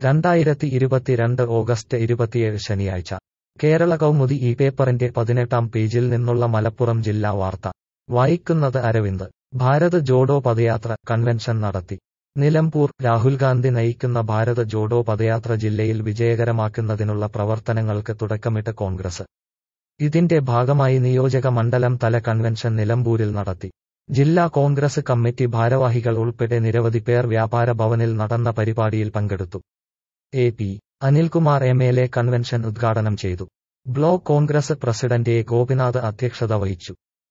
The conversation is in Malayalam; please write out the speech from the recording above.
രണ്ടായിരത്തി ഇരുപത്തിരണ്ട് ഓഗസ്റ്റ് ഇരുപത്തിയേഴ് ശനിയാഴ്ച കേരള കൗമുദി ഈ പേപ്പറിന്റെ പതിനെട്ടാം പേജിൽ നിന്നുള്ള മലപ്പുറം ജില്ലാ വാർത്ത വായിക്കുന്നത് അരവിന്ദ് ഭാരത് ജോഡോ പദയാത്ര കൺവെൻഷൻ നടത്തി നിലമ്പൂർ രാഹുൽ ഗാന്ധി നയിക്കുന്ന ഭാരത് ജോഡോ പദയാത്ര ജില്ലയിൽ വിജയകരമാക്കുന്നതിനുള്ള പ്രവർത്തനങ്ങൾക്ക് തുടക്കമിട്ട് കോൺഗ്രസ് ഇതിന്റെ ഭാഗമായി നിയോജക മണ്ഡലം തല കൺവെൻഷൻ നിലമ്പൂരിൽ നടത്തി ജില്ലാ കോൺഗ്രസ് കമ്മിറ്റി ഭാരവാഹികൾ ഉൾപ്പെടെ നിരവധി പേർ വ്യാപാര ഭവനിൽ നടന്ന പരിപാടിയിൽ പങ്കെടുത്തു A P Anilkumar M L A convention ഉദ്ഘാടനം ചെയ്തു block Congress president A Gopinath അധ്യക്ഷത വഹിച്ചു